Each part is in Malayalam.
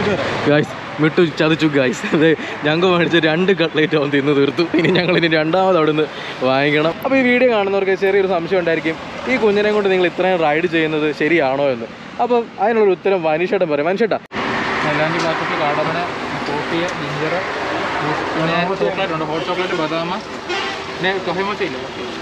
ഗായ്സ് മിട്ടു ചതിച്ചു ഗായ്സ് അതെ ഞങ്ങൾ മേടിച്ച രണ്ട് കട്ട്ലേറ്റ് അവൻ തിന്ന് തീർത്തു ഇനി ഞങ്ങൾ ഇനി രണ്ടാമത് അവിടെ നിന്ന് വാങ്ങിക്കണം അപ്പോൾ ഈ വീഡിയോ കാണുന്നവർക്ക് ചെറിയൊരു സംശയം ഉണ്ടായിരിക്കും ഈ കുഞ്ഞിനെ കൊണ്ട് നിങ്ങൾ ഇത്രയും റൈഡ് ചെയ്യുന്നത് ശരിയാണോ എന്ന് അപ്പം അതിനുള്ളൊരു ഉത്തരം വനിഷേട്ടൻ പറയാം വനിഷേട്ടാ മൈലാഞ്ചി പാക്കറ്റ് കാടമന കോഫിയ ജിഞ്ചർ പിന്നെ ചോക്ലേറ്റ് ഉണ്ട് ഹോട്ട് ചോക്ലേറ്റ് ബദാമ പിന്നെ കൊഹമോച്ച ഇല്ല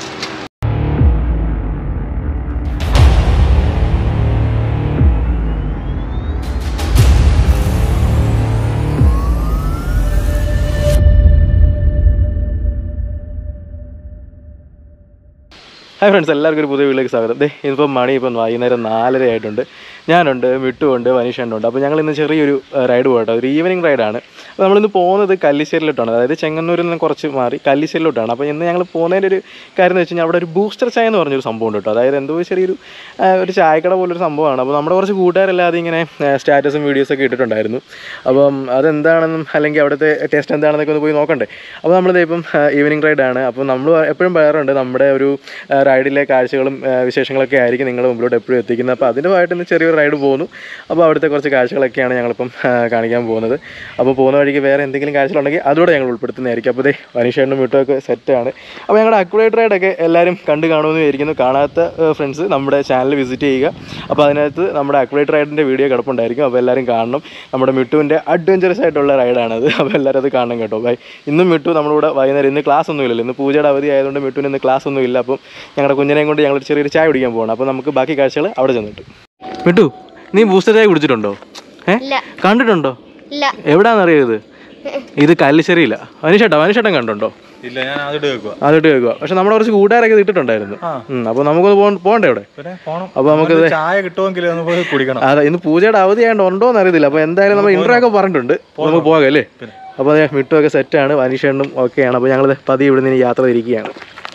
ഹായ് ഫ്രണ്ട്സ് എല്ലാവർക്കും ഒരു പുതിയ വീട്ടിലേക്ക് സ്വാഗതം ദേ ഇന്നിപ്പം മണി ഇപ്പം വൈകുന്നേരം നാലര ആയിട്ടുണ്ട് ഞാനുണ്ട് മിട്ടുമുണ്ട് വനീഷുണ്ട് അപ്പോൾ ഞങ്ങൾ ഇന്ന് ചെറിയൊരു റൈഡ് പോകട്ടെ ഒരു ഈവനിങ് റൈഡാണ് അപ്പോൾ നമ്മളിന്ന് പോകുന്നത് കല്ലിശ്ശേരിലോട്ടാണ് അതായത് ചെങ്ങന്നൂരിൽ നിന്ന് കുറച്ച് മാറി കല്ലിശ്ശേരിലോട്ടാണ് അപ്പോൾ ഇന്ന് ഞങ്ങൾ പോകുന്നതിൻ്റെ ഒരു കാര്യം എന്ന് വെച്ച് കഴിഞ്ഞാൽ അവിടെ ഒരു ബൂസ്റ്റർ ചായ എന്ന് പറഞ്ഞൊരു സംഭവം ഉണ്ട് കേട്ടോ അതായത് എന്തോ ചെറിയൊരു ആ, ഒരു ചായക്കട പോലൊരു സംഭവമാണ് അപ്പോൾ നമ്മുടെ കുറച്ച് കൂട്ടുകാരെല്ലാതെ ഇങ്ങനെ സ്റ്റാറ്റസും വീഡിയോസൊക്കെ ഇട്ടിട്ടുണ്ടായിരുന്നു അപ്പം അതെന്താണെന്നും അല്ലെങ്കിൽ അവിടുത്തെ ടേസ്റ്റ് എന്താണെന്നൊക്കെ ഒന്ന് പോയി നോക്കണ്ടേ അപ്പോൾ നമ്മളിത് ഇപ്പം ഈവനിങ് റൈഡാണ് അപ്പോൾ നമ്മൾ എപ്പോഴും പറയാറുണ്ട് നമ്മുടെ ഒരു ആ, റൈഡിലെ കാഴ്ചകളും ആ, വിശേഷങ്ങളൊക്കെ ആയിരിക്കും നിങ്ങളുടെ മുമ്പിലോട്ട് എപ്പോഴും എത്തിക്കുന്നത് അപ്പോൾ അതിൻ്റെ ഭാഗമായിട്ട് ഇന്ന് ചെറിയൊരു റൈഡ് പോകുന്നു അപ്പോൾ അവിടുത്തെ കുറച്ച് കാഴ്ചകളൊക്കെയാണ് ഞങ്ങളിപ്പം ആ, കാണിക്കാൻ പോകുന്നത് അപ്പോൾ പോകുന്ന വഴിക്ക് വേറെ എന്തെങ്കിലും കാഴ്ചകളുണ്ടെങ്കിൽ അതോടെ ഞങ്ങൾ ഉൾപ്പെടുത്തുന്നതായിരിക്കും അപ്പോൾ ഇതേ വനീഷേണ്ണും വീട്ടുമൊക്കെ സെറ്റാണ് അപ്പോൾ ഞങ്ങളുടെ അക്യുറേറ്റ് റൈഡൊക്കെ എല്ലാവരും കണ്ട് കാണുമെന്ന് വിചാരിക്കുന്നു കാണാത്ത ഫ്രണ്ട്സ് നമ്മുടെ ചാനൽ വിസിറ്റ് ചെയ്യുക അപ്പോൾ അതിനകത്ത് നമ്മുടെ അക്യുറേറ്റ് റൈഡിൻ്റെ വീഡിയോ കിടപ്പുണ്ടായിരിക്കും അപ്പോൾ എല്ലാവരും കാണണം നമ്മുടെ മിട്ടുവിൻ്റെ അഡ്വഞ്ചറസ് ആയിട്ടുള്ള റൈഡാണത് അപ്പോൾ എല്ലാവരും അത് കാണണം കേട്ടോ ബൈ ഇന്നും മിട്ടു നമ്മുടെ കൂടെ വൈകുന്നേരം ഇന്ന് ക്ലാസ് ഒന്നും ഇല്ലല്ലോ ഇന്ന് പൂജയുടെ അവധി ആയതുകൊണ്ട് മിട്ടുവിന് ഇന്ന് ക്ലാസ് ഒന്നും ഇല്ല അപ്പം ഞങ്ങളുടെ കുഞ്ഞിനെയും കൊണ്ട് ഞങ്ങൾ ചെറിയൊരു ചായ കുടിക്കാൻ പോകണം അപ്പോൾ നമുക്ക് ബാക്കി കാഴ്ചകൾ അവിടെ ചെന്നിട്ട് മിട്ടു നീ ബൂസ്റ്റർ ചായ കുടിച്ചിട്ടുണ്ടോ ഏ ഇല്ല കണ്ടിട്ടുണ്ടോ ഇല്ല എവിടാന്നറിയോ ഇത് ഇത് കല്ലിശ്ശേരിയില്ല വനിഷേട്ടാ വനിഷേട്ടൻ കണ്ടുണ്ടോ ഇല്ല ഞാൻ ആദ്യമായിട്ട് കേൾക്കുക അതിട്ട് കേൾക്കുക പക്ഷെ നമ്മുടെ കുറച്ച് കൂട്ടുകാരൊക്കെ ഇത് ഇട്ടിട്ടുണ്ടായിരുന്നു ഉം, അപ്പോൾ നമുക്കൊന്ന് പോ- പോകണ്ടേ ഇവിടെ പിന്നെ പോണം അപ്പോൾ നമുക്കിത് നമുക്ക് ചായ കിട്ടുമെങ്കിൽ ഒന്ന് പോയി കുടിക്കണം അതെ ഇന്ന് പൂജയുടെ അവധി ആയതുകൊണ്ട് ഉണ്ടോ എന്ന് അറിയത്തില്ല അപ്പോൾ എന്തായാലും നമ്മൾ ഇൻട്രോ ഒക്കെ പറഞ്ഞിട്ടുണ്ട് നമുക്ക് പോകാം അല്ലേ അപ്പോൾ അതെ മിട്ടുമൊക്കെ സെറ്റാണ് വനീഷേണ്ണും ഒക്കെയാണ് അപ്പോൾ ഞങ്ങൾ പതിയെ ഇവിടെ നിന്ന് യാത്ര തിരിക്കുകയാണ്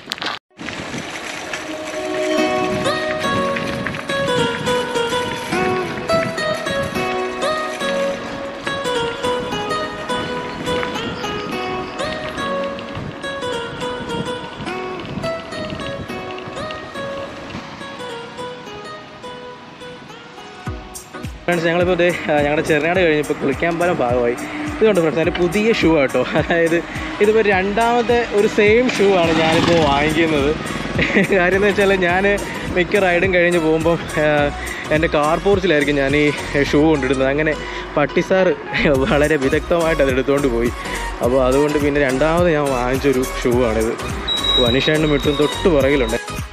ഫ്രണ്ട്സ് ഞങ്ങളിപ്പോൾ ഇതേ ആ, ഞങ്ങളുടെ ചെറുനാട് കഴിഞ്ഞപ്പോൾ കുളിക്കാമ്പലം ഭാഗമായി ഇതുകൊണ്ട് ഫ്രണ്ട്സ് എൻ്റെ പുതിയ ഷൂ ആട്ടോ അതായത് ഇതിപ്പോൾ രണ്ടാമത്തെ ഒരു സെയിം ഷൂ ആണ് ഞാനിപ്പോൾ വാങ്ങിക്കുന്നത് കാര്യം എന്ന് വെച്ചാൽ ഞാൻ മിക്ക റൈഡും കഴിഞ്ഞ് പോകുമ്പോൾ എൻ്റെ കാർ പോർച്ചിലായിരിക്കും ഞാൻ ഈ ഷൂ കൊണ്ടിടുന്നത് അങ്ങനെ പട്ടിസാറ് വളരെ വിദഗ്ധമായിട്ട് അത് എടുത്തുകൊണ്ട് പോയി അപ്പോൾ അതുകൊണ്ട് പിന്നെ രണ്ടാമത് ഞാൻ വാങ്ങിച്ചൊരു ഷൂ ആണിത് വനിഷേണ്ണും ഇട്ടും തൊട്ട് പുറകിലുണ്ട്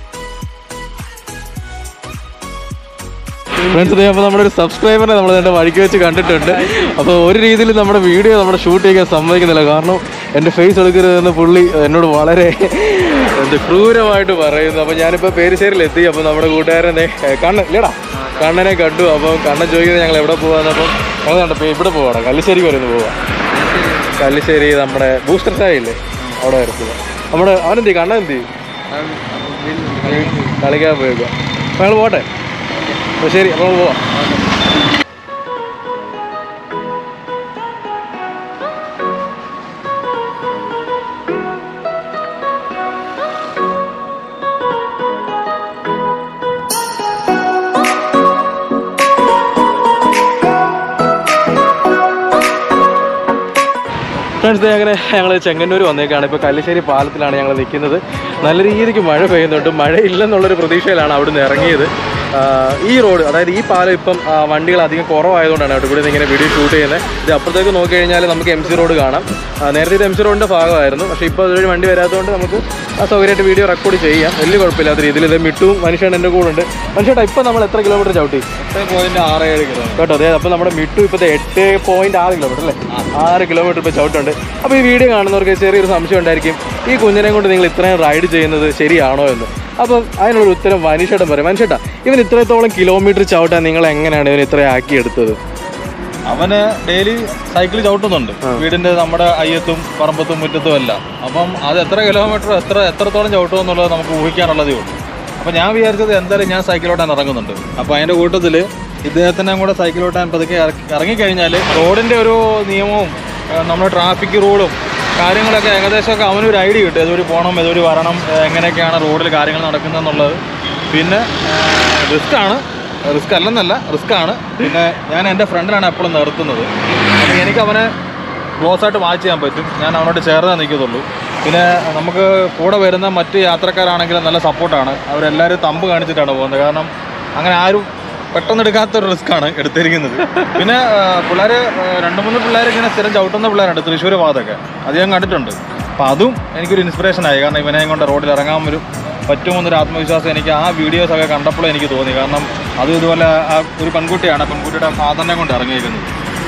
ഫ്രണ്ട്സ് അപ്പോൾ നമ്മുടെ ഒരു സബ്സ്ക്രൈബറിനെ നമ്മൾ എൻ്റെ വഴിക്ക് വെച്ച് കണ്ടിട്ടുണ്ട് അപ്പോൾ ഒരു രീതിയിൽ നമ്മുടെ വീഡിയോ നമ്മുടെ ഷൂട്ട് ചെയ്യാൻ സമ്മതിക്കുന്നില്ല കാരണം എൻ്റെ ഫേസ് എടുക്കരുതെന്ന് പുള്ളി എന്നോട് വളരെ എന്ത് ക്രൂരമായിട്ട് പറയുന്നു അപ്പോൾ ഞാനിപ്പോൾ പേരിശ്ശേരിയിൽ എത്തി അപ്പോൾ നമ്മുടെ കൂട്ടുകാരനെ കണ്ണൻ ഇല്ലടാ കണ്ണനെ കണ്ടു അപ്പോൾ കണ്ണൻ ചോദിക്കുന്നത് ഞങ്ങൾ എവിടെ പോകാന്ന് അപ്പം ഞങ്ങൾ കണ്ടപ്പോൾ ഇവിടെ പോവാണ് കല്ലിശ്ശേരി വരെ ഒന്ന് പോവാം കല്ലിശ്ശേരി നമ്മുടെ ബൂസ്റ്റർ ചായ ഇല്ലേ അവിടെ വരെ പോവാം നമ്മുടെ അവനെന്തി കണ്ണൻ എന്തി കളിക്കാൻ പോയേക്കുക അപ്പോൾ ഞങ്ങൾ പോട്ടെ അപ്പോൾ ശരി അപ്പോൾ നമ്മൾ പോവാം ഫ്രണ്ട്സ് അങ്ങനെ ഞങ്ങൾ ചെങ്ങന്നൂർ വന്നേക്കാണ് ഇപ്പോൾ കല്ലിശ്ശേരി പാലത്തിലാണ് ഞങ്ങൾ നിൽക്കുന്നത് നല്ല രീതിക്ക് മഴ പെയ്യുന്നുണ്ട് മഴയില്ലെന്നുള്ളൊരു പ്രതീക്ഷയിലാണ് അവിടുന്ന് ഇറങ്ങിയത് ആ, ഈ റോഡ് അതായത് ഈ പാലം ഇപ്പം ആ, വണ്ടികൾ അധികം കുറവായതുകൊണ്ടാണ് കേട്ടോ ഇവിടെ നിന്ന് ഇങ്ങനെ വീഡിയോ ഷൂട്ട് ചെയ്യുന്നത് ഇത് അപ്പുറത്തേക്ക് നോക്കി കഴിഞ്ഞാൽ നമുക്ക് എം സി റോഡ് കാണാം ആ, നേരത്തെ ഇത് എം സി റോഡിൻ്റെ ഭാഗമായിരുന്നു പക്ഷേ ഇപ്പോൾ അതൊരു വണ്ടി വരാത്തതുകൊണ്ട് നമുക്ക് ആ സൗകര്യമായിട്ട് വീഡിയോ റെക്കോർഡ് ചെയ്യാം വലിയ കുഴപ്പമില്ലാത്ത രീതിയിൽ ഇത് മിട്ടും മനുഷ്യൻ എൻ്റെ കൂടെ ഉണ്ട് മനുഷ്യട്ടാ ഇപ്പം നമ്മൾ എത്ര കിലോമീറ്റർ ചവിട്ടി എട്ട് പോയിന്റ് ആറ് ഏഴ് കിലോമീറ്റർ കേട്ടോ അതെ അപ്പോൾ നമ്മുടെ മിട്ടു ഇപ്പോഴത്തെ എട്ട് പോയിന്റ് ആറ് കിലോമീറ്റർ അല്ലേ ആറ് കിലോമീറ്റർ ഇപ്പോൾ ചവിട്ടുണ്ട് അപ്പോൾ ഈ വീഡിയോ കാണുന്നവർക്ക് ചെറിയൊരു സംശയം ഉണ്ടായിരിക്കും ഈ കുഞ്ഞിനെ കൊണ്ട് നിങ്ങൾ ഇത്രയും റൈഡ് ചെയ്യുന്നത് ശരിയാണോ എന്ന് അപ്പം അതിനുള്ളൊരു ഉത്തരം വനിഷേട്ടൻ പറയും മനുഷ്യട്ടാ ഇവൻ ഇത്രത്തോളം കിലോമീറ്റർ ചവിട്ടാൻ നിങ്ങൾ എങ്ങനെയാണ് ഇവൻ ഇത്രയും ആക്കി എടുത്തത് അവന് ഡെയിലി സൈക്കിൾ ചവിട്ടുന്നുണ്ട് വീടിന്റെ നമ്മുടെ അയ്യത്തും പറമ്പത്തും മുറ്റത്തും എല്ലാം അപ്പം അത് എത്ര കിലോമീറ്റർ എത്ര എത്രത്തോളം ചവിട്ടും എന്നുള്ളത് നമുക്ക് ഊഹിക്കാനുള്ളതേ ഉള്ളൂ അപ്പം ഞാൻ വിചാരിച്ചത് എന്തായാലും ഞാൻ സൈക്കിളോട്ടാൻ ഇറങ്ങുന്നുണ്ട് അപ്പോൾ അതിൻ്റെ കൂട്ടത്തിൽ ഇദ്ദേഹത്തിനെ കൂടെ സൈക്കിളോട്ടാൻ പതുക്കെ ഇറക്കി- ഇറങ്ങിക്കഴിഞ്ഞാൽ റോഡിൻ്റെ ഒരു നിയമവും ഏഹ്, നമ്മുടെ ട്രാഫിക് റൂളും കാര്യങ്ങളൊക്കെ ഏകദേശമൊക്കെ അവനൊരു ഐഡിയ കിട്ടും ഏതൊരു പോകണം ഏതൊരു വരണം ഏഹ്, എങ്ങനെയൊക്കെയാണ് റോഡിൽ കാര്യങ്ങൾ നടക്കുന്നതെന്നുള്ളത് പിന്നെ റിസ്ക്കാണ് റിസ്ക് അല്ലെന്നല്ല റിസ്ക് ആണ് പിന്നെ ഞാൻ എൻ്റെ ഫ്രണ്ടിനാണ് എപ്പോഴും നിർത്തുന്നത് അപ്പോൾ എനിക്ക് അവനെ ക്ലോസ് ആയിട്ട് വാച്ച് ചെയ്യാൻ പറ്റും ഞാൻ അവനോട് ചേർന്നേ നിൽക്കത്തുള്ളൂ പിന്നെ നമുക്ക് കൂടെ വരുന്ന മറ്റ് യാത്രക്കാരാണെങ്കിലും നല്ല സപ്പോർട്ടാണ് അവരെല്ലാവരും തമ്പ് കാണിച്ചിട്ടാണ് പോകുന്നത് കാരണം അങ്ങനെ ആരും പെട്ടെന്ന് എടുക്കാത്തൊരു റിസ്ക് ആണ് എടുത്തിരിക്കുന്നത് പിന്നെ പിള്ളേർ രണ്ട് മൂന്ന് പിള്ളേർ ഇങ്ങനെ സ്ഥിരം ചവിട്ടുന്ന പിള്ളേരുണ്ട് തൃശ്ശൂർ ഭാഗത്തൊക്കെ അത് ഞാൻ കണ്ടിട്ടുണ്ട് അപ്പോൾ അതും എനിക്കൊരു ഇൻസ്പിറേഷൻ ആയി കാരണം ഇവനെയും കൊണ്ട് റോഡിൽ ഇറങ്ങാൻ ഒരു പറ്റുമെന്നൊരു ആത്മവിശ്വാസം എനിക്ക് ആ വീഡിയോസ് ഒക്കെ കണ്ടപ്പോൾ എനിക്ക് തോന്നി കാരണം അതും ഇതുപോലെ ആ ഒരു പെൺകുട്ടിയാണ് ആ പെൺകുട്ടിയുടെ ഫാദറിനെ കൊണ്ട് ഇറങ്ങിയിരിക്കുന്നത്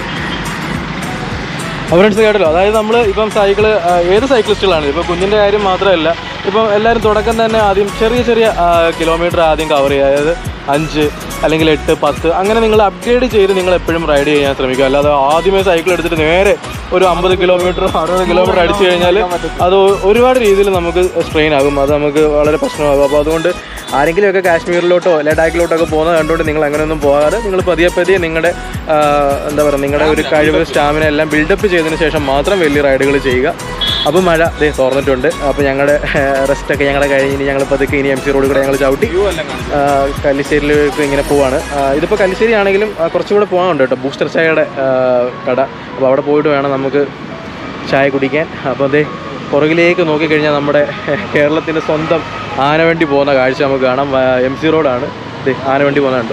ഫ്രണ്ട്സ് കേട്ടല്ലോ അതായത് നമ്മൾ ഇപ്പം സൈക്കിള് ഏത് സൈക്ലിസ്റ്റുകളാണ് ഇപ്പോൾ കുഞ്ഞിൻ്റെ കാര്യം മാത്രമല്ല ഇപ്പം എല്ലാവരും തുടക്കം തന്നെ ആദ്യം ചെറിയ ചെറിയ കിലോമീറ്റർ ആദ്യം കവർ ചെയ്യുക അതായത് അഞ്ച് അല്ലെങ്കിൽ എട്ട് പത്ത് അങ്ങനെ നിങ്ങൾ അപ്ഗ്രേഡ് ചെയ്ത് നിങ്ങൾ എപ്പോഴും റൈഡ് ചെയ്യാൻ ശ്രമിക്കുക അല്ലാതെ ആദ്യമേ സൈക്കിൾ എടുത്തിട്ട് നേരെ ഒരു അമ്പത് കിലോമീറ്റർ അറുപത് കിലോമീറ്റർ അടിച്ചു കഴിഞ്ഞാൽ അത് ഒരുപാട് രീതിയിൽ നമുക്ക് സ്ട്രെയിൻ ആകും അത് നമുക്ക് വളരെ പ്രശ്നമാകും അപ്പോൾ അതുകൊണ്ട് ആരെങ്കിലുമൊക്കെ കാശ്മീരിലോട്ടോ ലഡാക്കിലോട്ടോ ഒക്കെ പോകുന്നത് കണ്ടുകൊണ്ട് നിങ്ങൾ അങ്ങനെയൊന്നും പോകാതെ നിങ്ങൾ പതിയെ പതിയെ നിങ്ങളുടെ ആ, എന്താ പറയുക നിങ്ങളുടെ ഒരു കഴിവ് സ്റ്റാമിന എല്ലാം ബിൽഡപ്പ് ചെയ്തതിന് ശേഷം മാത്രം വലിയ റൈഡുകൾ ചെയ്യുക അപ്പോൾ മഴ ദേ തുറന്നിട്ടുണ്ട് അപ്പോൾ ഞങ്ങളുടെ റെസ്റ്റൊക്കെ ഞങ്ങളുടെ കഴിഞ്ഞ് ഇനി ഞങ്ങൾ പതുക്കെ ഇനി എം സി റോഡിൽ കൂടെ ഞങ്ങൾ ചവിട്ടി ആ, കല്ലിശ്ശേരിയിലേക്ക് ഇങ്ങനെ പോവാണ് ആ, ഇതിപ്പോൾ കല്ലിശ്ശേരി ആണെങ്കിലും ആ, കുറച്ചുകൂടെ പോകാനുണ്ട് കേട്ടോ ബൂസ്റ്റർ ചായയുടെ ആ, കട അപ്പോൾ അവിടെ പോയിട്ട് വേണം നമുക്ക് ചായ കുടിക്കാൻ അപ്പോൾ അതേ പുറകിലേക്ക് നോക്കിക്കഴിഞ്ഞാൽ നമ്മുടെ കേരളത്തിൻ്റെ സ്വന്തം ആനവണ്ടി പോകുന്ന കാഴ്ച നമുക്ക് കാണാം എം സി റോഡാണ് ദേ ആനവണ്ടി പോകുന്നുണ്ട്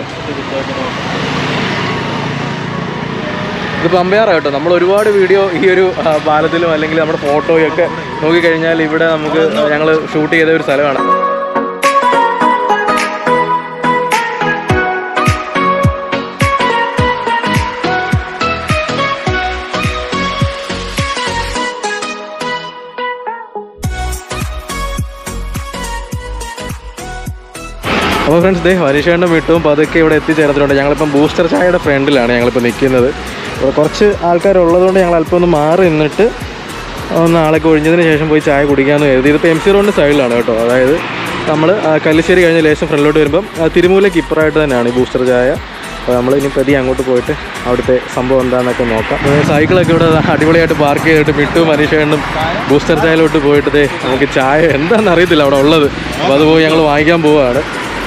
ഇതിപ്പോൾ അമ്പയാറാണ് കേട്ടോ നമ്മൾ ഒരുപാട് വീഡിയോ ഈ ഒരു ആ, പാലത്തിലും അല്ലെങ്കിൽ നമ്മുടെ ഫോട്ടോയും ഒക്കെ നോക്കിക്കഴിഞ്ഞാൽ ഇവിടെ നമുക്ക് ഞങ്ങൾ ഷൂട്ട് ചെയ്ത ഒരു സ്ഥലമാണ് അപ്പോൾ ഫ്രണ്ട്സ് ദേ ഹരീഷേണ്ടും വിട്ടും പതുക്കെ ഇവിടെ എത്തിച്ചേർന്നിട്ടുണ്ട് ഞങ്ങളിപ്പം ബൂസ്റ്റർ ചായയുടെ ഫ്രണ്ടിലാണ് ഞങ്ങളിപ്പോൾ നിൽക്കുന്നത് അപ്പോൾ കുറച്ച് ആൾക്കാരുള്ളതുകൊണ്ട് ഞങ്ങൾ അല്പം ഒന്ന് മാറി നിന്നിട്ട് ഒന്ന് ആളൊക്കെ ഒഴിഞ്ഞതിന് ശേഷം പോയി ചായ കുടിക്കാമെന്ന് കരുതി ഇതിപ്പോൾ എം സി റോഡിൻ്റെ സൈഡിലാണ് കേട്ടോ അതായത് നമ്മൾ കല്ലിശ്ശേരി കഴിഞ്ഞ ലേശം ഫ്രണ്ടിലോട്ട് വരുമ്പം ആ, തിരുമൂലയ്ക്ക് ഇപ്പുറമായിട്ട് തന്നെയാണ് ഈ ബൂസ്റ്റർ ചായ അപ്പോൾ നമ്മൾ ഇനി പതി അങ്ങോട്ട് പോയിട്ട് അവിടുത്തെ സംഭവം എന്താണെന്നൊക്കെ നോക്കാം അപ്പോൾ സൈക്കിളൊക്കെ ഇവിടെ അടിപൊളിയായിട്ട് പാർക്ക് ചെയ്തിട്ട് മിട്ടു മനീഷേണ്ടും ബൂസ്റ്റർ ചായയിലോട്ട് പോയിട്ട് ദേ നമുക്ക് ചായ എന്താണെന്ന് അറിയത്തില്ല അവിടെ ഉള്ളത് അപ്പോൾ അത് പോയി ഞങ്ങൾ വാങ്ങിക്കാൻ പോവുകയാണ്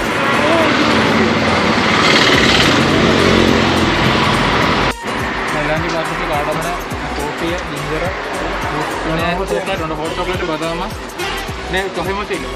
മൈലാഞ്ചി പാക്കറ്റ് കാടമന കോഫി ജിഞ്ചർ പിന്നെ ചോക്ലേറ്റ് ഉണ്ട് ഹോട്ട് ചോക്ലേറ്റ് ബദാമ പിന്നെ കൊഹമത്തി ഇല്ല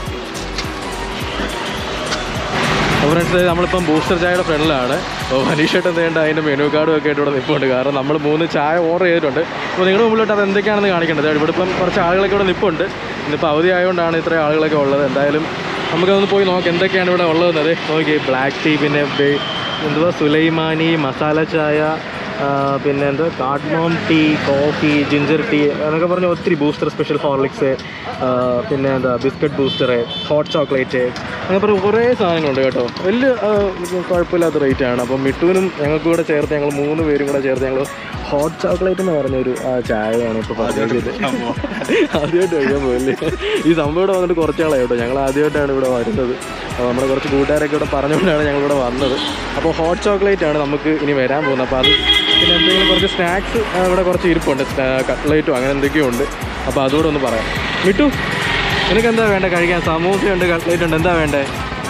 അപ്പോൾ ഫ്രണ്ട്സ് നമ്മളിപ്പം ബൂസ്റ്റർ ചായയുടെ ഫ്രണ്ടിലാണ് അപ്പോൾ മനീഷേട്ട് എന്ത് ചെയ്യേണ്ട അതിൻ്റെ മെനു കാർഡും ഒക്കെ ആയിട്ട് ഇവിടെ നിൽപ്പുണ്ട് കാരണം നമ്മൾ മൂന്ന് ചായ ഓർഡർ ചെയ്തിട്ടുണ്ട് അപ്പോൾ നിങ്ങളുടെ മുമ്പിലോട്ട് അത് എന്തൊക്കെയാണെന്ന് കാണിക്കേണ്ടത് ഇവിടെ ഇപ്പം കുറച്ച് ആളുകളൊക്കെ ഇവിടെ നിൽപ്പുണ്ട് ഇന്നിപ്പോൾ അവധി ആയതുകൊണ്ടാണ് ഇത്രയും ആളുകളൊക്കെ ഉള്ളത് എന്തായാലും നമുക്കതൊന്ന് പോയി നോക്കാം എന്തൊക്കെയാണ് ഇവിടെ ഉള്ളതെന്ന് അതെ നോക്കി ബ്ലാക്ക് ടീ പിന്നെ ബേ- എന്തുവാ സുലൈമാനി മസാല ചായ ആ, പിന്നെ എന്താ cardamom tea coffee ginger tea എന്നൊക്കെ പറഞ്ഞ ഒത്തിരി ബൂസ്റ്റർ സ്പെഷ്യൽ ഹോർലിക്സ് പിന്നെ എന്താ ബിസ്ക്കറ്റ് ബൂസ്റ്റർ ഹോട്ട് ചോക്ലേറ്റ് അങ്ങനെ പറഞ്ഞ കുറേ സാധനങ്ങളുണ്ട് കേട്ടോ വലിയ ആ, കുഴപ്പമില്ലാത്ത റേറ്റ് ആണ് അപ്പം മിട്ടുവിനും ഞങ്ങൾക്ക് കൂടെ ചേർത്ത് ഞങ്ങൾ മൂന്ന് പേരും കൂടെ ചേർത്ത് ഞങ്ങൾ ഹോട്ട് ചോക്ലേറ്റ് എന്ന് പറഞ്ഞൊരു ആ, ചായയാണ് ഇപ്പോൾ പറഞ്ഞത് ആദ്യമായിട്ട് കഴിക്കാൻ പോയല്ലേ ഈ സംഭവം ഇവിടെ വന്നിട്ട് കുറച്ചാളായി കേട്ടോ ഞങ്ങൾ ആദ്യമായിട്ടാണ് ഇവിടെ വരുന്നത് അപ്പോൾ നമ്മുടെ കുറച്ച് കൂട്ടുകാരൊക്കെ ഇവിടെ പറഞ്ഞുകൊണ്ടാണ് ഞങ്ങൾ ഇവിടെ വന്നത് അപ്പോൾ ഹോട്ട് ചോക്ലേറ്റ് ആണ് നമുക്ക് ഇനി വരാൻ പോകുന്നത് അപ്പോൾ അത് പിന്നെ എന്തെങ്കിലും കുറച്ച് സ്നാക്സ് ഇവിടെ കുറച്ച് ഇരിപ്പുണ്ട് കട്ട്ലേറ്റും അങ്ങനെ എന്തൊക്കെയോ ഉണ്ട് അപ്പോൾ അതുകൂടെ ഒന്ന് പറയാം മിട്ടു നിനക്ക് എന്താ വേണ്ടേ കഴിക്കാൻ സമൂസയുണ്ട് കട്ട്ലേറ്റ് ഉണ്ട് എന്താ വേണ്ടേ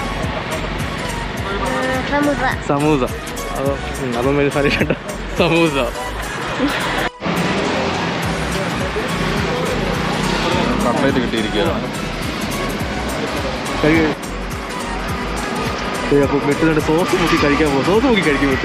സമൂസ സമൂസ അപ്പോൾ അപ്പം പരീക്ഷ സമൂസ കട്ട്ലേറ്റ് കിട്ടിയിരിക്കുകയാണ് കഴി അപ്പോൾ മിട്ടുന്നുണ്ട് സോസ് മുക്കി കഴിക്കാൻ പോകും സോസ് മുക്കി കഴിക്കും മിട്ടു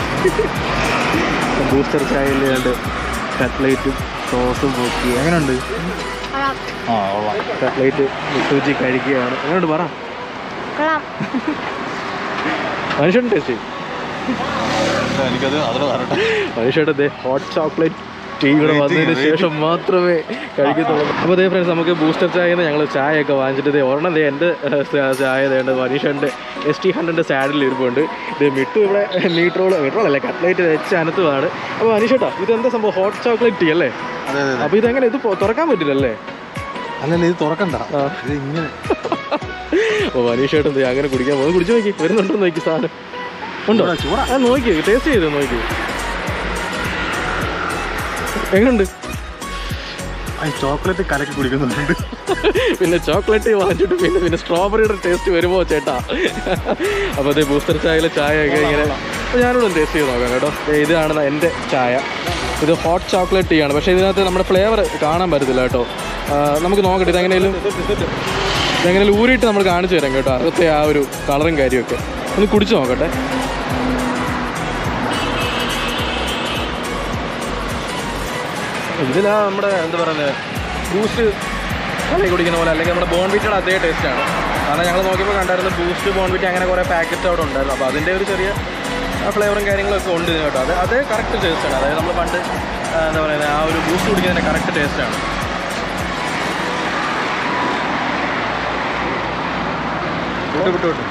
ബൂസ്റ്റർ ചായയിൽ രണ്ട് കട്ട്ലേറ്റും സോസും മുക്കി എങ്ങനെയുണ്ട് കൊള്ളാം ആ കൊള്ളാം കട്ട്ലേറ്റ് മിട്ടുച്ചി കഴിക്കുകയാണ് എങ്ങനെയുണ്ട് പറ കൊള്ളാം മനുഷ്യൻ ടേസ്റ്റ് പക്ഷേ എനിക്കത് അതിൽ തരട്ടെ മനുഷ്യയുടെ ഹോട്ട് ചോക്ലേറ്റ് ടീ കൂടെ വന്നതിന് ശേഷം മാത്രമേ കഴിക്കത്തുള്ളൂ അപ്പോൾ അതേ ഫ്രണ്ട്സ് നമുക്ക് ബൂസ്റ്റർ ചായ ഞങ്ങൾ ചായയൊക്കെ വാങ്ങിച്ചിട്ട് ദേ ഒരെണ്ണം ദേ എൻ്റെ ഏഹ്, ചായ ദേണ്ട് മനീഷൻ്റെ എസ് ടി ഹൺഡ്രഡിൻ്റെ സാഡിൽ ഇരിപ്പുണ്ട് ഇത് മിട്ടു ഇവിടെ മീട്രോൾ മീട്രോൾ അല്ലേ കട്ട്ലേറ്റ് വെച്ച് അനത്തുമാണ് അപ്പോൾ മനീഷേട്ടാ ഇതെന്താ സംഭവം ഹോട്ട് ചോക്ലേറ്റ് ടീ അല്ലേ അതെ അതെ അപ്പോൾ ഇതെങ്ങനെ ഇത് പൊ- തുറക്കാൻ പറ്റില്ലല്ലേ അല്ലല്ല ഇത് തുറക്കണ്ട ആ. ഇത് ഇങ്ങനെ അപ്പോൾ മനീഷേട്ടൻ ദേ അങ്ങനെ കുടിക്കാൻ പോകും കുടിച്ചു നോക്കി വരുന്നുണ്ടോ നോക്കി സാധനം ഉണ്ടോ ചൂടാ ആ നോക്കി ടേസ്റ്റ് ചെയ്ത് നോക്കി എങ്ങനുണ്ട് ചോക്ലേറ്റ് കലക്കി കുടിക്കുന്നുണ്ട് പിന്നെ ചോക്ലേറ്റ് വാങ്ങിച്ചിട്ട് പിന്നെ പിന്നെ സ്ട്രോബെറിയുടെ ടേസ്റ്റ് വരുമോ ചേട്ടാ അപ്പോൾ അതേ ബൂസ്റ്റർ ചായയിലെ ചായ ഒക്കെ ഇങ്ങനെ അപ്പോൾ ഞാനിവിടെ ഒന്ന് ടേസ്റ്റ് ചെയ്ത് നോക്കാം കേട്ടോ ദേ ഇതാണ് എൻ്റെ ചായ ഇത് ഹോട്ട് ചോക്ലേറ്റ് ടീ ആണ് പക്ഷേ ഇതിനകത്ത് നമ്മുടെ ഫ്ലേവർ കാണാൻ പറ്റത്തില്ല കേട്ടോ ആ, നമുക്ക് നോക്കട്ടെ ഇതെങ്ങനെയും ഇതെങ്ങനെയും ഊരിയിട്ട് നമ്മൾ കാണിച്ചു തരാം കേട്ടോ അകത്തെ ആ ഒരു കളറും കാര്യമൊക്കെ ഒന്ന് കുടിച്ചു നോക്കട്ടെ ഇതിലാ നമ്മുടെ എന്താ പറയുന്നത് ബൂസ്റ്റ് കള്ളി കുടിക്കുന്ന പോലെ അല്ലെങ്കിൽ നമ്മുടെ ബോൺവിറ്റയുടെ അതേ ടേസ്റ്റാണ് കാരണം ഞങ്ങൾ നോക്കിയപ്പോൾ കണ്ടായിരുന്നു ബൂസ്റ്റ് ബോൺവിറ്റ് അങ്ങനെ കുറേ പാക്കറ്റ്സ് അവിടെ ഉണ്ടായിരുന്നു അപ്പോൾ അതിൻ്റെ ഒരു ചെറിയ ഫ്ലേവറും കാര്യങ്ങളൊക്കെ ഉണ്ട് ഇതിന് കേട്ടോ അത് അത് കറക്റ്റ് ടേസ്റ്റാണ് അതായത് നമ്മൾ പണ്ട് ആ, എന്താ പറയുന്നത് ആ ഒരു ബൂസ്റ്റ് കുടിക്കുന്നതിൻ്റെ കറക്റ്റ് ടേസ്റ്റാണ് വിട്ടു വിട്ടു വിട്ടു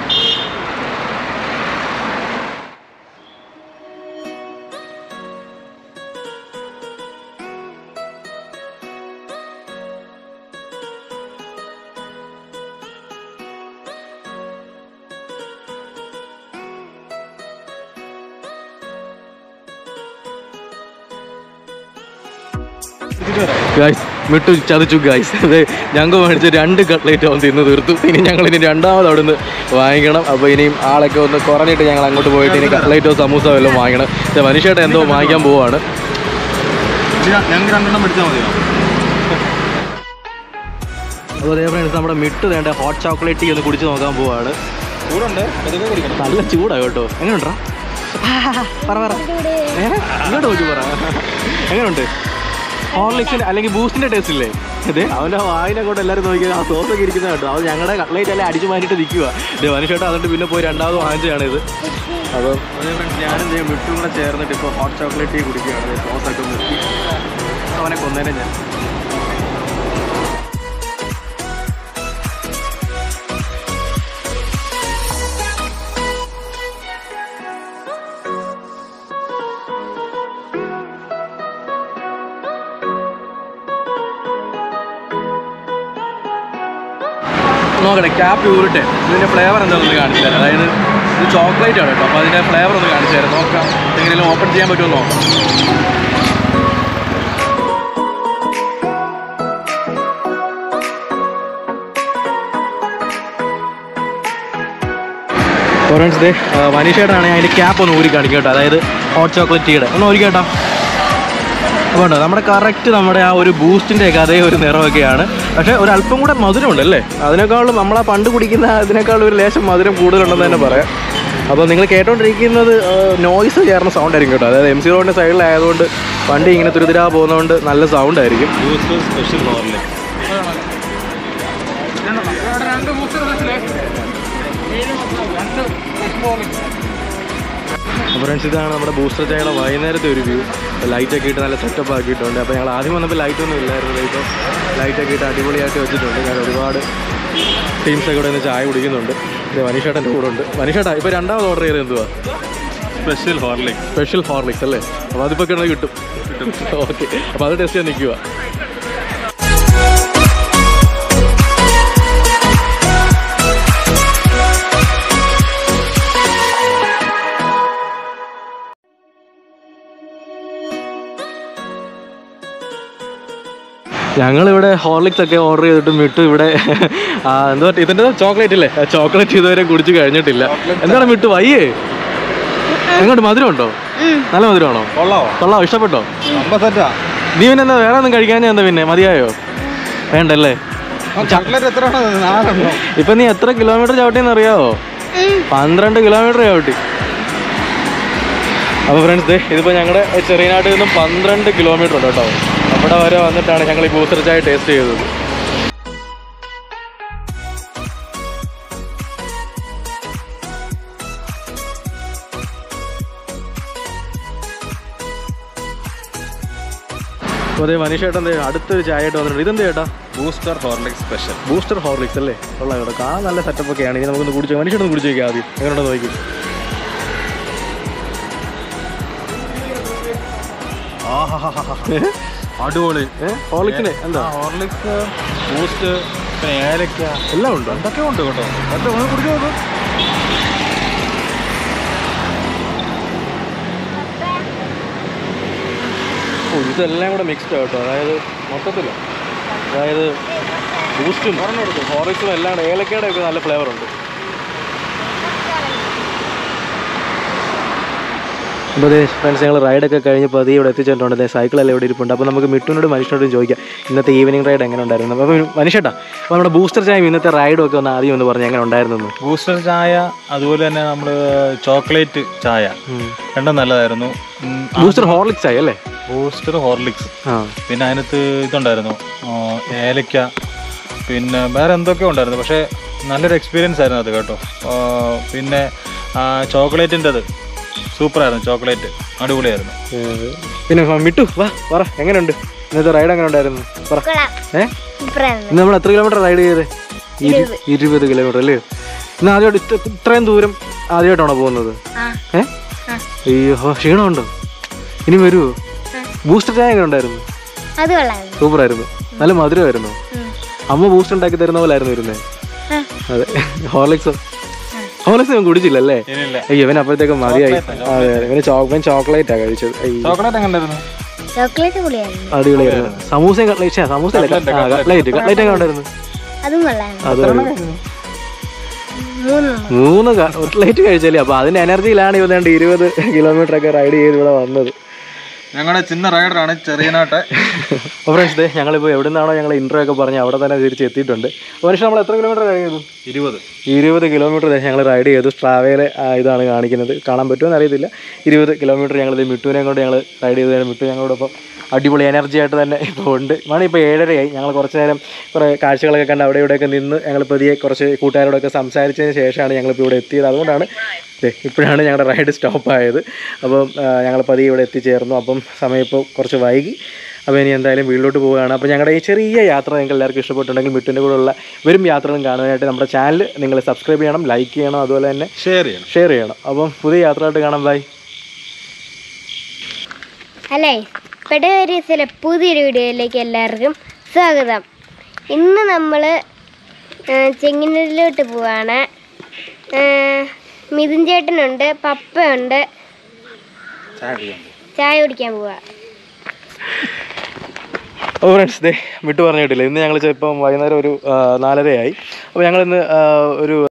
ഗായ്സ് വിട്ടു ചതിച്ചു ഗായ്സ് അതെ ഞങ്ങൾ മേടിച്ച രണ്ട് കട്ട്ലേറ്റ് അവൻ തിന്ന് തീർത്തു ഇനി ഞങ്ങൾ ഇനി രണ്ടാമത് അവിടെ നിന്ന് വാങ്ങിക്കണം അപ്പോൾ ഇനിയും ആളൊക്കെ ഒന്ന് കുറഞ്ഞിട്ട് ഞങ്ങൾ അങ്ങോട്ട് പോയിട്ട് ഇനി കട്ട്ലേറ്റോ സമൂസ വല്ലതും വാങ്ങിക്കണം പക്ഷേ മനുഷ്യട്ട് എന്തോ വാങ്ങിക്കാൻ പോവാണ് ഞങ്ങൾക്ക് രണ്ടെണ്ണം പിടിച്ചാൽ മതിയോ അപ്പോൾ അതേ ഫ്രണ്ട്സ് നമ്മുടെ മിട്ട് വേണ്ട ഹോട്ട് ചോക്ലേറ്റ് ടീ ഒന്ന് കുടിച്ച് നോക്കാൻ പോവാണ് ചൂടുണ്ട് പതുക്കെ കുടിക്കണം നല്ല ചൂടാ കേട്ടോ എങ്ങനെയുണ്ടാ പറ പറ ഏ? ഇങ്ങോട്ട് നോക്കി പറ എങ്ങനെയുണ്ട് ഹോർലിക്സിന് അല്ലെങ്കിൽ ബൂസ്റ്റിന്റെ ടേസ്റ്റ് ഇല്ലേ അതെ അവന്റെ വായിനെ കൊണ്ട് എല്ലാവരും നോക്കിയാൽ ആ സോസ് ഒക്കെ ഇരിക്കുന്ന കേട്ടോ അത് ഞങ്ങളുടെ കട്ട്ലേറ്റ് എല്ലാം അടിച്ചു മാറ്റിട്ട് നിൽക്കുക ഇത് മനുഷ്യട്ട് അതുകൊണ്ട് പിന്നെ പോയി രണ്ടാമത് വാങ്ങിച്ചതാണ് ഇത് അപ്പം അതേ ഫ്രണ്ട്സ് ഞാനും ചെയ്യും വിട്ടും കൂടെ ചേർന്നിട്ട് ഇപ്പോൾ ഹോട്ട് ചോക്ലേറ്റ് ടീ കുടിക്കുകയാണ് സോസ് ഒക്കെ നിർത്തി അവനെ കൊന്നേനെ ഞാൻ നോക്കട്ടെ ക്യാപ്പ് ഊരിട്ടെ ഇതിൻ്റെ ഫ്ലേവർ എന്താണെന്ന് കാണിച്ചു തരാം അതായത് ഇത് ചോക്ലേറ്റ് ആണ് കേട്ടോ അപ്പോൾ അതിൻ്റെ ഫ്ലേവർ ഒന്ന് കാണിച്ചു തരാം നോക്കാം എങ്ങനെയും ഓപ്പൺ ചെയ്യാൻ പറ്റുമോ എന്ന് നോക്കാം ഓറഞ്ച് ഡേ മനീഷേട്ടാണെങ്കിൽ അതിൻ്റെ ക്യാപ്പ് ഒന്ന് ഊരി കാണിക്കും കേട്ടോ അതായത് ഹോട്ട് ചോക്ലേറ്റ് ടീയുടെ ഒന്ന് ഊരി കേട്ടോ അപ്പോൾ ഉണ്ടോ നമ്മുടെ കറക്റ്റ് നമ്മുടെ ആ ഒരു ബൂസ്റ്റിൻ്റെ ഒക്കെ അതേ ഒരു നിറമൊക്കെയാണ് പക്ഷേ ഒരു അല്പം കൂടെ മധുരമുണ്ട് അല്ലേ അതിനേക്കാളും നമ്മളാ പണ്ട് കുടിക്കുന്ന അതിനേക്കാളും ഒരു ലേശം മധുരം കൂടുതലുണ്ടെന്ന് തന്നെ പറയാം അപ്പോൾ നിങ്ങൾ കേട്ടോണ്ടിരിക്കുന്നത് നോയ്സ് ചേർന്ന സൗണ്ട് ആയിരിക്കും കേട്ടോ അതായത് എം സി റോഡിൻ്റെ സൈഡിലായതുകൊണ്ട് വണ്ടി ഇങ്ങനെ തുരുതിരാ പോകുന്നതുകൊണ്ട് നല്ല സൗണ്ട് ആയിരിക്കും ജ്യൂസ് സ്പെഷ്യൽ ഹോർലിക് ഇവിടെ രണ്ട് ബൂസ്റ്റർ ബസ്സിലെ രണ്ട് അപ്പോൾ ഫ്രണ്ട്സ് ഇതാണ് നമ്മുടെ ബൂസ്റ്റർ ചായയുടെ വൈകുന്നേരത്തെ ഒരു വ്യൂ ലൈറ്റൊക്കെ ഇട്ട് നല്ല സെറ്റപ്പ് ആക്കിയിട്ടുണ്ട് അപ്പോൾ ഞങ്ങൾ ആദ്യം വന്നപ്പോൾ ലൈറ്റൊന്നും ഇല്ലായിരുന്നു ഇപ്പോൾ ലൈറ്റൊക്കെ ഇട്ട് അടിപൊളിയായിട്ട് വെച്ചിട്ടുണ്ട് ഞാൻ ഒരുപാട് ടീംസൊക്കെ ഇവിടെ നിന്ന് ചായ കുടിക്കുന്നുണ്ട് ഇത് മനീഷേട്ടൻ്റെ കൂടെ ഉണ്ട് മനീഷേട്ടാ ഇപ്പോൾ രണ്ടാമത് ഓർഡർ ചെയ്തത് എന്തുവാ സ്പെഷ്യൽ ഹോർലിക് സ്പെഷ്യൽ ഹോർലിക്സ് അല്ലേ അപ്പോൾ അതിപ്പോൾ കിട്ടുന്നത് കിട്ടും ഓക്കെ അപ്പോൾ അത് ടെസ്റ്റ് ചെയ്യാൻ നിൽക്കുക ഞങ്ങളിവിടെ ഹോർലിക്സ് ഒക്കെ ഓർഡർ ചെയ്തിട്ട് മിട്ടു ഇവിടെ ആ, എന്താ പറയുക ഇതിൻ്റെ ചോക്ലേറ്റ് ഇല്ലേ ചോക്ലേറ്റ് ഇതുവരെ കുടിച്ച് കഴിഞ്ഞിട്ടില്ല എന്താണ് മിട്ടു വയ്യേ എങ്ങോട്ട് മധുരം ഉണ്ടോ നല്ല മധുരമാണോ കൊള്ളാവോ കൊള്ളാം ഇഷ്ടപ്പെട്ടോ അമ്പ സെറ്റാ നീ പിന്നെ എന്താ വേറെ ഒന്നും കഴിക്കാൻ എന്താ പിന്നെ മതിയായോ വേണ്ടല്ലേ ചോക്ലേറ്റ് എത്രയാണ് നാലെണ്ണോ ഇപ്പൊ നീ എത്ര കിലോമീറ്റർ ചവിട്ടിയെന്ന് അറിയാവോ പന്ത്രണ്ട് കിലോമീറ്റർ ചവിട്ടി അപ്പോൾ ഫ്രണ്ട്സ് ദേ ഇതിപ്പോൾ ഞങ്ങളുടെ ചെറിയനാട്ടിൽ നിന്നും പന്ത്രണ്ട് കിലോമീറ്റർ ഉണ്ട് കേട്ടോ അവിടെ വരെ വന്നിട്ടാണ് ഞങ്ങൾ ഈ ബൂസ്റ്റർ ചായ ടേസ്റ്റ് ചെയ്തത് അപ്പോൾ അതേ മനീഷേട്ടൻ എന്തേ അടുത്തൊരു ചായ ആയിട്ട് വന്നിട്ടുണ്ട് ഇതെന്ത് ചേട്ടാ booster Horlick special booster Horlicks അല്ലേ ഉള്ള കേട്ടോ കാണാൻ നല്ല സെറ്റപ്പ് ഒക്കെയാണ് ഇനി നമുക്കൊന്ന് കുടിച്ചു മനുഷ്യനൊന്ന് കുടിച്ചു നോക്കിയാൽ ആദ്യം എങ്ങനെയുണ്ടോ നോക്കി അടിപൊളി ഹോർലിക്സിന് എന്താ ഹോർലിക്സ് ബൂസ്റ്റ് പിന്നെ ഏലക്ക എല്ലാം ഉണ്ടോ എന്തൊക്കെ ഉണ്ട് കേട്ടോ എന്താ ഒന്ന് കുടിച്ചു നോക്ക് ഓ ഇതെല്ലാം കൂടെ മിക്സ്ഡ് കേട്ടോ അതായത് മൊത്തത്തില്ല അതായത് ബൂസ്റ്റും ഹോറിക്സും എല്ലാം കൂടെ ഏലക്കയുടെ ഒക്കെ നല്ല ഫ്ലേവർ ഉണ്ട് അപ്പോൾ അതെ ഫ്രണ്ട്സ് ഞങ്ങൾ റൈഡൊക്കെ കഴിഞ്ഞ് പതിയെ ഇവിടെ എത്തിച്ചിട്ടുണ്ട് അതെ സൈക്കിളെല്ലാം ഇവിടെ ഇരിപ്പുണ്ട് അപ്പോൾ നമുക്ക് മിട്ടുനോട് മനുഷ്യനോടും ചോദിക്കാം ഇന്നത്തെ ഈവനിങ് റൈഡ് എങ്ങനെ ഉണ്ടായിരുന്നു അപ്പോൾ മനുഷ്യട്ടാ അപ്പോൾ നമ്മുടെ ബൂസ്റ്റർ ചായ ഇന്നത്തെ റൈഡും ഒക്കെ ഒന്ന് ആദ്യം ഒന്ന് പറഞ്ഞ് എങ്ങനെ ഉണ്ടായിരുന്നു ബൂസ്റ്റർ ചായ അതുപോലെ തന്നെ നമ്മൾ ചോക്ലേറ്റ് ചായ രണ്ടും നല്ലതായിരുന്നു ഉം, ആ ബൂസ്റ്റർ ഹോർലിക്സ് ചായ അല്ലേ ബൂസ്റ്റർ ഹോർലിക്സ് ആ പിന്നെ അതിനകത്ത് ഇതുണ്ടായിരുന്നു ആ, ഏലക്ക പിന്നെ വേറെ എന്തൊക്കെ ഉണ്ടായിരുന്നു പക്ഷേ നല്ലൊരു എക്സ്പീരിയൻസ് ആയിരുന്നു അത് കേട്ടോ ആ, പിന്നെ ചോക്ലേറ്റിൻ്റെത് സൂപ്പറായിരുന്നു ചോക്ലേറ്റ് അടിപൊളിയായിരുന്നു ഏഹ്, പിന്നെ മിട്ടു വാ പറ എങ്ങനെയുണ്ട് ഇന്നത്തെ റൈഡ് എങ്ങനെ ഉണ്ടായിരുന്നു പറ കൊള്ളാം ഏ സൂപ്പറായിരുന്നു ഇന്ന് നമ്മൾ എത്ര കിലോമീറ്റർ റൈഡ് ചെയ്തത് ഇരു- ഇരുപത് കിലോമീറ്റർ അല്ലേ ഇന്ന് ആദ്യമായിട്ട് ഇത്ര ഇത്രയും ദൂരം ആദ്യമായിട്ടാണോ പോകുന്നത് ആ ഏ ആ. അയ്യോ ക്ഷീണമുണ്ടോ ഇനി വരുമോ ബൂസ്റ്റർ ചായ എങ്ങനെ ഉണ്ടായിരുന്നു അത് കൊള്ളായിരുന്നു സൂപ്പറായിരുന്നു നല്ല മധുരമായിരുന്നു ഉം. അമ്മ ബൂസ്റ്റ് ഉണ്ടാക്കി തരുന്ന പോലെ ആയിരുന്നു ഇരുന്നേ ആ. അതെ ഹോർലിക്സോ ഹോർലിക്സ് ഞാൻ കുടിച്ചില്ലല്ലേ ഇനിയില്ല അയ്യോ ഇവൻ അപ്പോഴത്തേക്കും മതിയായി അതെ അതെ ഇവന് ചോക്ലേറ്റ് ചോക്ലേറ്റാ കഴിച്ചത് അയ്യോ ചോക്ലേറ്റ് എങ്ങനെ ഉണ്ടായിരുന്നു ചോക്ലേറ്റ് പൊളിയായിരുന്നു അടിപൊളിയായിരുന്നു സമൂസയും കട്ട്ലേറ്റ് സമൂസ അല്ല കട്ട്ലേറ്റ് കട്ട്ലേറ്റ് ഒക്കെ ഉണ്ടായിരുന്നു അതും കൊള്ളായിരുന്നു അത് മൂന്ന് മൂന്ന് കട്ട്ലേറ്റ് കഴിച്ചല്ലേ അപ്പൊ അതിന്റെ എനർജിയിലാണ് ഇവ വേണ്ട ഇരുപത് കിലോമീറ്റർ ഒക്കെ റൈഡ് ചെയ്ത് ഇവിടെ വന്നത് ഞങ്ങളുടെ ചിന്ന റൈഡറാണ് ചെറിയനാട്ടെ അപ്പോൾ ഫ്രണ്ട്സ് ദേ ഞങ്ങളിപ്പോൾ എവിടെ നിന്നാണോ ഞങ്ങൾ ഇൻട്രോ ഒക്കെ പറഞ്ഞ് അവിടെ തന്നെ തിരിച്ച് എത്തിയിട്ടുണ്ട് മനുഷ്യൻ നമ്മൾ എത്ര കിലോമീറ്റർ റൈഡ് ചെയ്തു ഇരുപത് ഇരുപത് കിലോമീറ്റർ ഞങ്ങൾ റൈഡ് ചെയ്തു സ്ട്രാവേലെ ഇതാണ് കാണിക്കുന്നത് കാണാൻ പറ്റുമെന്ന് അറിയത്തില്ല ഇരുപത് കിലോമീറ്റർ ഞങ്ങൾ ഇത് മിട്ടുവിനെ കൊണ്ട് ഞങ്ങൾ റൈഡ് ചെയ്തതിന് മിട്ടു ഞങ്ങളോടൊപ്പം അടിപൊളി എനർജി ആയിട്ട് തന്നെ ഇപ്പോൾ ഉണ്ട് മണി ഇപ്പോൾ ഏഴരയായി ഞങ്ങൾ കുറച്ച് നേരം കുറേ കാഴ്ചകളൊക്കെ കണ്ട് അവിടെ ഇവിടെയൊക്കെ നിന്ന് ഞങ്ങൾ പതിയെ കുറച്ച് കൂട്ടുകാരോടൊക്കെ സംസാരിച്ചതിന് ശേഷമാണ് ഞങ്ങളിപ്പോൾ ഇവിടെ എത്തിയത് അതുകൊണ്ടാണ് ദേ ഇപ്പോഴാണ് ഞങ്ങളുടെ റൈഡ് സ്റ്റോപ്പ് ആയത് അപ്പം ആ, ഞങ്ങൾ പതിയെ ഇവിടെ എത്തിച്ചേർന്നു അപ്പം സമയം ഇപ്പോൾ കുറച്ച് വൈകി അപ്പോൾ ഇനി എന്തായാലും വീട്ടിലോട്ട് പോവുകയാണ് അപ്പോൾ ഞങ്ങളുടെ ഈ ചെറിയ യാത്ര നിങ്ങൾക്ക് എല്ലാവർക്കും ഇഷ്ടപ്പെട്ടുണ്ടെങ്കിൽ മിട്ടിൻ്റെ കൂടെയുള്ള വരും യാത്രകളും കാണുവാനായിട്ട് നമ്മുടെ ചാനൽ നിങ്ങൾ സബ്സ്ക്രൈബ് ചെയ്യണം ലൈക്ക് ചെയ്യണം അതുപോലെ തന്നെ ഷെയർ ചെയ്യണം ഷെയർ ചെയ്യണം അപ്പം പുതിയ യാത്രയായിട്ട് കാണാം ബൈ അല്ലേ പെടവേരീസിലെ പുതിയൊരു വീഡിയോയിലേക്ക് എല്ലാവർക്കും സ്വാഗതം ഇന്ന് നമ്മൾ ചെങ്ങിനൂരിലോട്ട് പോവാണ് ആ, മിഥുൻ ചേട്ടനുണ്ട് പപ്പയുണ്ട് ചായ കുടിക്കാൻ പോവാ അപ്പോൾ ഫ്രണ്ട്സ് ദേ വിട്ടു പറഞ്ഞു കേട്ടില്ല ഇന്ന് ഞങ്ങൾ ചിലപ്പം വൈകുന്നേരം ഒരു ആ, നാലരയായി അപ്പോൾ ഞങ്ങളിന്ന് ആ, ഒരു